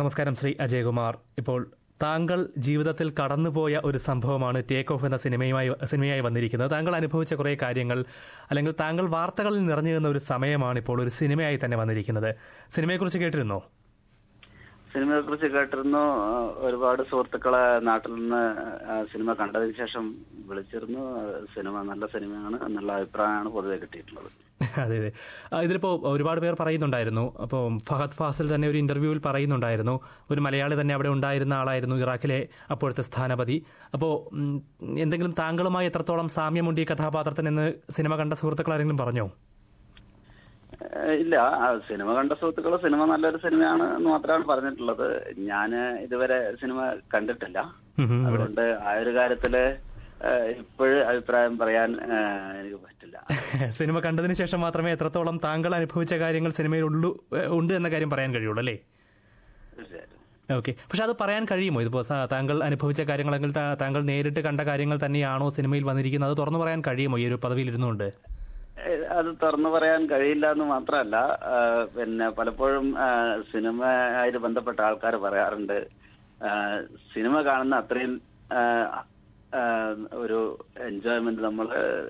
നമസ്കാരം ശ്രീ അജയകുമാർ ഇപ്പോൾ താങ്കൾ ജീവിതത്തിൽ കടന്നുപോയ ഒരു സംഭവമാണ് ടേക്ക് ഓഫ് എന്ന സിനിമയുമായി സിനിമയായി വന്നിരിക്കുന്നത് താങ്കൾ അനുഭവിച്ച കുറേ കാര്യങ്ങൾ അല്ലെങ്കിൽ താങ്കൾ വാർത്തകളിൽ നിറഞ്ഞു നിന്ന ഒരു സമയമാണ് ഇപ്പോൾ ഒരു സിനിമയായി തന്നെ വന്നിരിക്കുന്നത് സിനിമയെക്കുറിച്ച് കേട്ടിരുന്നോ സിനിമയെ കുറിച്ച് കേട്ടിരുന്നു ആ, ഒരുപാട് സുഹൃത്തുക്കളെ നാട്ടിൽ നിന്ന് ആ, സിനിമ കണ്ടതിന് ശേഷം വിളിച്ചിരുന്നു ആ, സിനിമ നല്ല സിനിമയാണ് എന്നുള്ള അഭിപ്രായമാണ് പൊതുവെ കിട്ടിയിട്ടുള്ളത് അതെ അതെ ആ, ഇതിലിപ്പോൾ ഒരുപാട് പേർ പറയുന്നുണ്ടായിരുന്നു അപ്പോൾ ഫഹദ് ഫാസിൽ തന്നെ ഒരു ഇന്റർവ്യൂവിൽ പറയുന്നുണ്ടായിരുന്നു ഒരു മലയാളി തന്നെ അവിടെ ഉണ്ടായിരുന്ന ആളായിരുന്നു ഇറാഖിലെ അപ്പോഴത്തെ സ്ഥാനപതി അപ്പോൾ ഉം, എന്തെങ്കിലും താങ്കളുമായി എത്രത്തോളം സാമ്യമുണ്ട് ഈ കഥാപാത്രത്തിനെന്ന് സിനിമ കണ്ട സുഹൃത്തുക്കൾ ആരെങ്കിലും പറഞ്ഞോ ഏഹ് ഇല്ല ആ, സിനിമ കണ്ട സുഹൃത്തുക്കൾ സിനിമ നല്ലൊരു സിനിമയാണ് എന്ന് മാത്രമാണ് പറഞ്ഞിട്ടുള്ളത് ഞാൻ ഇതുവരെ സിനിമ കണ്ടിട്ടില്ല ഉം, ഉം, ഇവിടെ. അതുകൊണ്ട് ആ ഒരു കാര്യത്തില് ഇപ്പോഴും അഭിപ്രായം പറയാൻ ഏഹ്, എനിക്ക് പറ്റില്ല സിനിമ കണ്ടതിന് ശേഷം മാത്രമേ എത്രത്തോളം താങ്കൾ അനുഭവിച്ച കാര്യങ്ങൾ സിനിമയിൽ ഉള്ളു ഏഹ്, ഉണ്ട് എന്ന കാര്യം പറയാൻ കഴിയുള്ളൂ അല്ലേ തീർച്ചയായിട്ടും ഓക്കെ പക്ഷെ അത് പറയാൻ കഴിയുമോ ഇതിപ്പോൾ സ- താങ്കൾ അനുഭവിച്ച കാര്യങ്ങളെങ്കിൽ താ- താങ്കൾ നേരിട്ട് കണ്ട കാര്യങ്ങൾ തന്നെയാണോ സിനിമയിൽ വന്നിരിക്കുന്നത് അത് തുറന്നു പറയാൻ കഴിയുമോ ഈ ഒരു പദവിയിൽ ഇരുന്നുകൊണ്ട് ഏഹ് അത് തുറന്നു പറയാൻ കഴിയില്ല എന്ന് മാത്രമല്ല ആ, പിന്നെ പലപ്പോഴും ആ, സിനിമയായിട്ട് ബന്ധപ്പെട്ട ആൾക്കാർ പറയാറുണ്ട് ആ, സിനിമ കാണുന്ന അത്രയും ആ, ആ, ഒരു എൻജോയ്മെന്റ് നമ്മൾ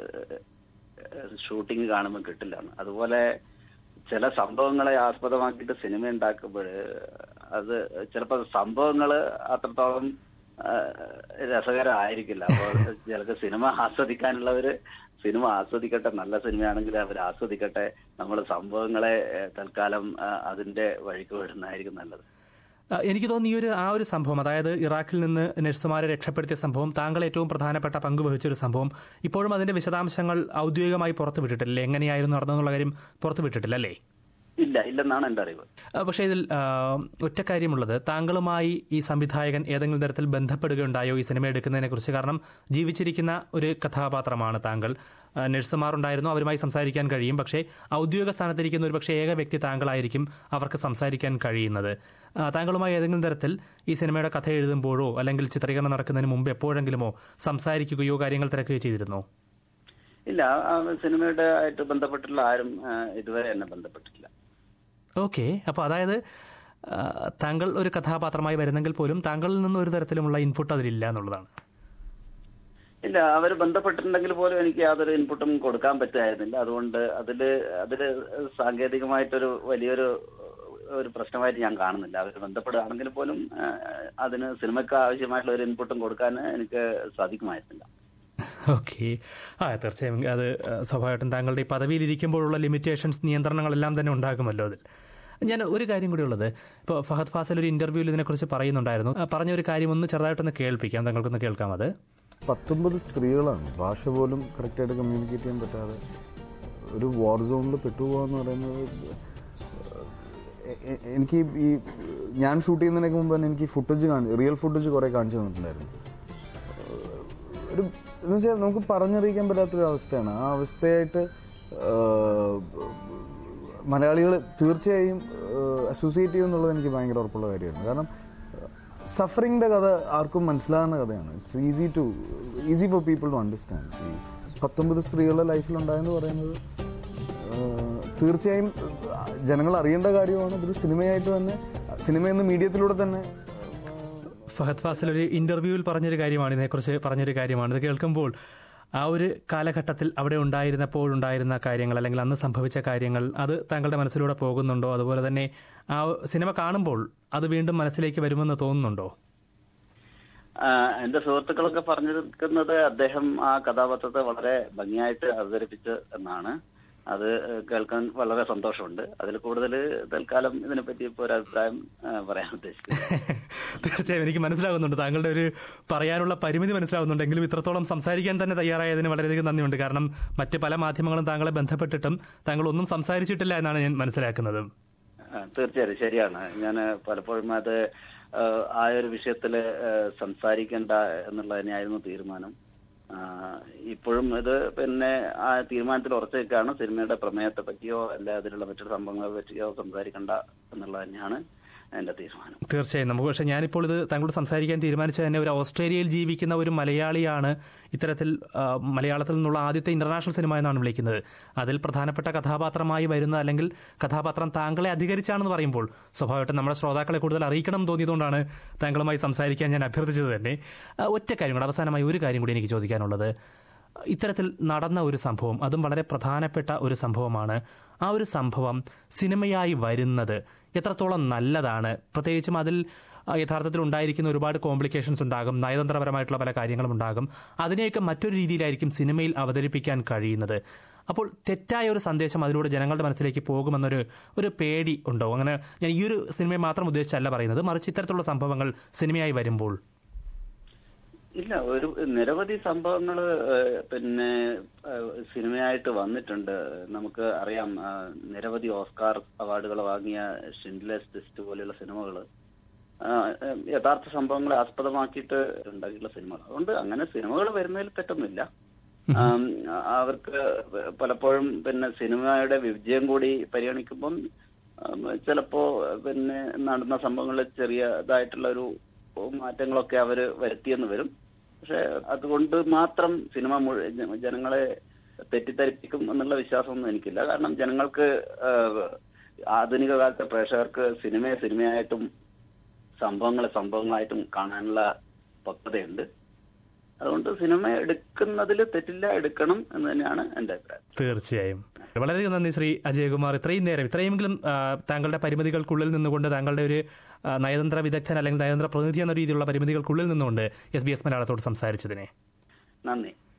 ഷൂട്ടിംഗ് കാണുമ്പോൾ കിട്ടില്ല അതുപോലെ ചില സംഭവങ്ങളെ ആസ്പദമാക്കിയിട്ട് സിനിമ ഉണ്ടാക്കുമ്പോൾ അത് ചിലപ്പോൾ സംഭവങ്ങൾ അത്രത്തോളം ആ, രസകരമായിരിക്കില്ല അപ്പോൾ ചിലർക്ക് സിനിമ ആസ്വദിക്കാനുള്ളവര് സിനിമ ആസ്വദിക്കട്ടെ നല്ല സിനിമയാണെങ്കിൽ അവർ ആസ്വദിക്കട്ടെ നമ്മൾ സംഭവങ്ങളെ ഏഹ്, തൽക്കാലം ആ, അതിന്റെ വഴിക്ക് വിടുന്നതായിരിക്കും നല്ലത് ആ, എനിക്ക് തോന്നുന്നു ഈ ഒരു ആ ഒരു സംഭവം അതായത് ഇറാഖിൽ നിന്ന് നഴ്സുമാരെ രക്ഷപ്പെടുത്തിയ സംഭവം താങ്കൾ ഏറ്റവും പ്രധാനപ്പെട്ട പങ്ക് വഹിച്ചൊരു സംഭവം ഇപ്പോഴും അതിന്റെ വിശദാംശങ്ങൾ ഔദ്യോഗികമായി പുറത്തു വിട്ടിട്ടില്ല എങ്ങനെയായിരുന്നു നടന്നെന്നുള്ള കാര്യം പുറത്തു വിട്ടിട്ടില്ല അല്ലേ ഇല്ല ഇല്ലെന്നാണ് എന്റെ അറിവ് ആ, പക്ഷേ ഇതിൽ ആ, ഒറ്റ കാര്യമുള്ളത് താങ്കളുമായി ഈ സംവിധായകൻ ഏതെങ്കിലും തരത്തിൽ ബന്ധപ്പെടുകയുണ്ടായോ ഈ സിനിമ എടുക്കുന്നതിനെ കുറിച്ച് കാരണം ജീവിച്ചിരിക്കുന്ന ഒരു കഥാപാത്രമാണ് താങ്കൾ ആ, നഴ്സുമാരുണ്ടായിരുന്നു അവരുമായി സംസാരിക്കാൻ കഴിയും പക്ഷേ ഔദ്യോഗിക സ്ഥാനത്തിരിക്കുന്ന ഒരു പക്ഷേ ഏക വ്യക്തി താങ്കളായിരിക്കും അവർക്ക് സംസാരിക്കാൻ കഴിയുന്നത് ആ, താങ്കളുമായി ഏതെങ്കിലും തരത്തിൽ ഈ സിനിമയുടെ കഥ എഴുതുമ്പോഴോ അല്ലെങ്കിൽ ചിത്രീകരണം നടക്കുന്നതിന് മുമ്പ് എപ്പോഴെങ്കിലുമോ സംസാരിക്കുകയോ കാര്യങ്ങൾ തിരക്കുകയോ ചെയ്തിരുന്നോ ഇല്ല ആ സിനിമയുടെ ആയിട്ട് ബന്ധപ്പെട്ടുള്ള ആരും ആ, ഇതുവരെ എന്നെ ബന്ധപ്പെട്ടിട്ടില്ല ഓക്കെ അപ്പോൾ അതായത് ആ, താങ്കൾ ഒരു കഥാപാത്രമായി വരുന്നെങ്കിൽ പോലും താങ്കളിൽ നിന്ന് ഒരു തരത്തിലുമുള്ള ഇൻപുട്ട് അതിലില്ല എന്നുള്ളതാണ് ഇല്ല അവർ ബന്ധപ്പെട്ടിട്ടുണ്ടെങ്കിൽ പോലും എനിക്ക് യാതൊരു ഇൻപുട്ടും കൊടുക്കാൻ പറ്റുമായിരുന്നില്ല അതുകൊണ്ട് അതില് അതില് സാങ്കേതികമായിട്ടൊരു വലിയൊരു ഒരു പ്രശ്നമായിട്ട് ഞാൻ കാണുന്നില്ല അവർ ബന്ധപ്പെടുകയാണെങ്കിൽ പോലും ആ, അതിന് സിനിമയ്ക്ക് ആവശ്യമായിട്ടുള്ള ഒരു ഇൻപുട്ടും കൊടുക്കാൻ എനിക്ക് സാധിക്കുമായിരുന്നില്ല ഓക്കെ ആ തീർച്ചയായും അത് ആ, സ്വാഭാവികമായിട്ടും താങ്കളുടെ ഈ പദവിയിൽ ഇരിക്കുമ്പോഴുള്ള ലിമിറ്റേഷൻസ് നിയന്ത്രണങ്ങളെല്ലാം തന്നെ ഉണ്ടാകുമല്ലോ അതിൽ ഞാൻ ഒരു കാര്യം കൂടി ഉള്ളത് ഇപ്പോൾ ഫഹദ് ഫാസിൽ ഒരു ഇന്റർവ്യൂവിൽ ഇതിനെക്കുറിച്ച് പറയുന്നുണ്ടായിരുന്നു ആ, പറഞ്ഞ ഒരു കാര്യം ഒന്ന് ചെറുതായിട്ടൊന്ന് കേൾപ്പിക്കാം താങ്കൾക്കൊന്ന് കേൾക്കാം അത് പത്തൊമ്പത് സ്ത്രീകളാണ് ഭാഷ പോലും കറക്റ്റായിട്ട് കമ്മ്യൂണിക്കേറ്റ് ചെയ്യാൻ പറ്റാതെ ഒരു വാർ സോണിൽ പെട്ടുപോകുക എന്ന് പറയുന്നത് എ- എ- എനിക്ക് ഈ ഞാൻ ഷൂട്ട് ചെയ്യുന്നതിനൊക്കെ മുമ്പ് തന്നെ എനിക്ക് ഫുട്ടേജ് കാണി റിയൽ ഫുട്ടേജ് കുറേ കാണിച്ചു തന്നിട്ടുണ്ടായിരുന്നു ഒരു എന്ന് വെച്ചാൽ നമുക്ക് പറഞ്ഞറിയിക്കാൻ പറ്റാത്തൊരു അവസ്ഥയാണ് ആ അവസ്ഥയായിട്ട് മലയാളികൾ തീർച്ചയായും അസോസിയേറ്റ് ചെയ്യും എന്നുള്ളത് എനിക്ക് ഭയങ്കര ഉറപ്പുള്ള കാര്യമാണ് കാരണം സഫറിങ്ങിന്റെ കഥ ആർക്കും മനസ്സിലാകുന്ന കഥയാണ് it's easy to easy for people to understand ഈ പത്തൊമ്പത് സ്ത്രീകളുടെ ലൈഫിലുണ്ടായെന്ന് പറയുന്നത് ആഹ്, തീർച്ചയായും ആഹ്, ജനങ്ങൾ അറിയേണ്ട കാര്യമാണ് ഇതൊരു സിനിമയായിട്ട് തന്നെ സിനിമ എന്ന മീഡിയത്തിലൂടെ തന്നെ ഫഹദ് ഫാസിൽ ഒരു ഇന്റർവ്യൂവിൽ പറഞ്ഞൊരു കാര്യമാണ് ഇതിനെക്കുറിച്ച് പറഞ്ഞൊരു കാര്യമാണ് ഇത് കേൾക്കുമ്പോൾ ആ ഒരു കാലഘട്ടത്തിൽ അവിടെ ഉണ്ടായിരുന്നപ്പോഴുണ്ടായിരുന്ന കാര്യങ്ങൾ അല്ലെങ്കിൽ അന്ന് സംഭവിച്ച കാര്യങ്ങൾ അത് താങ്കളുടെ മനസ്സിലൂടെ പോകുന്നുണ്ടോ അതുപോലെ തന്നെ ആ സിനിമ കാണുമ്പോൾ അത് വീണ്ടും മനസ്സിലേക്ക് വരുമെന്ന് തോന്നുന്നുണ്ടോ ആ, എന്റെ സുഹൃത്തുക്കളൊക്കെ പറഞ്ഞിരിക്കുന്നത് അദ്ദേഹം ആ കഥാപാത്രത്തെ വളരെ ഭംഗിയായിട്ട് അവതരിപ്പിച്ചു എന്നാണ് അത് കേൾക്കാൻ വളരെ സന്തോഷമുണ്ട് അതിൽ കൂടുതൽ തൽക്കാലം ഇതിനെപ്പറ്റി ഇപ്പോൾ ഒരു അഭിപ്രായം ആ, പറയാൻ ഉദ്ദേശിക്കുന്നത് തീർച്ചയായും എനിക്ക് മനസ്സിലാകുന്നുണ്ട് താങ്കളുടെ ഒരു പറയാനുള്ള പരിമിതി മനസ്സിലാകുന്നുണ്ടെങ്കിലും ഇത്രത്തോളം സംസാരിക്കാൻ തന്നെ തയ്യാറായതിന് വളരെയധികം നന്ദിയുണ്ട് കാരണം മറ്റ് പല മാധ്യമങ്ങളും താങ്കളെ ബന്ധപ്പെട്ടിട്ടും താങ്കൾ ഒന്നും സംസാരിച്ചിട്ടില്ല എന്നാണ് ഞാൻ മനസ്സിലാക്കുന്നത് ആ, തീർച്ചയായും ശരിയാണ് ഞാൻ പലപ്പോഴും അത് ആ, ആ ഒരു വിഷയത്തിൽ സംസാരിക്കേണ്ട എന്നുള്ളത് തന്നെയായിരുന്നു തീരുമാനം ആ, ഇപ്പോഴും ഇത് പിന്നെ ആ തീരുമാനത്തിൽ ഉറച്ചു നിൽക്കുകയാണ് സിനിമയുടെ പ്രമേയത്തെ പറ്റിയോ അല്ല അതിലുള്ള മറ്റൊരു സംഭവങ്ങളെ പറ്റിയോ സംസാരിക്കണ്ട എന്നുള്ളത് തന്നെയാണ് എന്റെ തീരുമാനം തീർച്ചയായും നമുക്ക് പക്ഷേ ഞാനിപ്പോൾ ഇത് താങ്കളോട് സംസാരിക്കാൻ തീരുമാനിച്ചത് തന്നെ ഒരു ഓസ്ട്രേലിയയിൽ ജീവിക്കുന്ന ഒരു മലയാളിയാണ് ഇത്തരത്തിൽ ആ, മലയാളത്തിൽ നിന്നുള്ള ആദ്യത്തെ ഇന്റർനാഷണൽ സിനിമ എന്നാണ് വിളിക്കുന്നത് അതിൽ പ്രധാനപ്പെട്ട കഥാപാത്രമായി വരുന്ന അല്ലെങ്കിൽ കഥാപാത്രം താങ്കളെ അധികരിച്ചാണെന്ന് പറയുമ്പോൾ സ്വാഭാവികമായിട്ടും നമ്മുടെ ശ്രോതാക്കളെ കൂടുതൽ അറിയിക്കണം എന്ന് തോന്നിയതുകൊണ്ടാണ് താങ്കളുമായി സംസാരിക്കാൻ ഞാൻ അഭ്യർത്ഥിച്ചത് തന്നെ ആ, ഒറ്റ കാര്യം കൂടെ അവസാനമായി ഒരു കാര്യം കൂടി എനിക്ക് ചോദിക്കാനുള്ളത് ഇത്തരത്തിൽ നടന്ന ഒരു സംഭവം അതും വളരെ പ്രധാനപ്പെട്ട ഒരു സംഭവമാണ് ആ ഒരു സംഭവം സിനിമയായി വരുന്നത് എത്രത്തോളം നല്ലതാണ് പ്രത്യേകിച്ചും അതിൽ ആ, യഥാർത്ഥത്തിൽ ഉണ്ടായിരിക്കുന്ന ഒരുപാട് കോംപ്ലിക്കേഷൻസ് ഉണ്ടാകും നയതന്ത്രപരമായിട്ടുള്ള പല കാര്യങ്ങളും ഉണ്ടാകും അതിനെയൊക്കെ മറ്റൊരു രീതിയിലായിരിക്കും സിനിമയിൽ അവതരിപ്പിക്കാൻ കഴിയുന്നത് അപ്പോൾ തെറ്റായ ഒരു സന്ദേശം അതിലൂടെ ജനങ്ങളുടെ മനസ്സിലേക്ക് പോകുമെന്നൊരു ഒരു പേടി ഉണ്ടോ അങ്ങനെ ഞാൻ ഈ ഒരു സിനിമയെ മാത്രം ഉദ്ദേശിച്ചല്ല പറയുന്നത് മറിച്ച് ഇത്തരത്തിലുള്ള സംഭവങ്ങൾ സിനിമയായി വരുമ്പോൾ ഇല്ല ഒരു നിരവധി സംഭവങ്ങൾ പിന്നെ ഏഹ്, സിനിമയായിട്ട് വന്നിട്ടുണ്ട് നമുക്ക് അറിയാം ആ, നിരവധി ഓസ്കാർ അവാർഡുകൾ വാങ്ങിയ ഷിൻഡ്ലേസ് ലിസ്റ്റ് പോലെയുള്ള സിനിമകൾ യഥാർത്ഥ സംഭവങ്ങളെ ആസ്പദമാക്കിയിട്ട് ഉണ്ടാക്കിയിട്ടുള്ള സിനിമകൾ അതുകൊണ്ട് അങ്ങനെ സിനിമകൾ വരുന്നതിൽ തെറ്റൊന്നുമില്ല ആം, അവർക്ക് പലപ്പോഴും പിന്നെ സിനിമയുടെ വിജയം കൂടി പരിഗണിക്കുമ്പം ആം, ചിലപ്പോ പിന്നെ നടന്ന സംഭവങ്ങളിൽ ചെറിയതായിട്ടുള്ള ഒരു മാറ്റങ്ങളൊക്കെ അവര് വരുത്തിയെന്ന് വരും പക്ഷെ അതുകൊണ്ട് മാത്രം സിനിമ മുഴു- ജ- ജനങ്ങളെ തെറ്റിദ്ധരിപ്പിക്കും എന്നുള്ള വിശ്വാസമൊന്നും എനിക്കില്ല കാരണം ജനങ്ങൾക്ക് ആഹ്, ആധുനിക കാലത്തെ പ്രേക്ഷകർക്ക് സിനിമയെ സിനിമയായിട്ടും സംഭവങ്ങളെ സംഭവങ്ങളായിട്ടും കാണാനുള്ള പക്വതയുണ്ട് അതുകൊണ്ട് സിനിമ എടുക്കുന്നതിൽ തെറ്റില്ല എടുക്കണം എന്ന് തന്നെയാണ് എന്റെ അഭിപ്രായം തീർച്ചയായും വളരെയധികം നന്ദി ശ്രീ അജയകുമാർ ഇത്രയും നേരം ഇത്രയെങ്കിലും ആ, താങ്കളുടെ പരിമിതികൾക്കുള്ളിൽ നിന്നുകൊണ്ട് താങ്കളുടെ ഒരു ആ, നയതന്ത്ര വിദഗ്ധൻ അല്ലെങ്കിൽ നയതന്ത്ര പ്രതിനിധി എന്ന രീതിയിലുള്ള പരിമിതികൾക്കുള്ളിൽ നിന്നുകൊണ്ട് എസ് ബി എസ് മലയാളത്തോട് സംസാരിച്ചതിനെ നന്ദി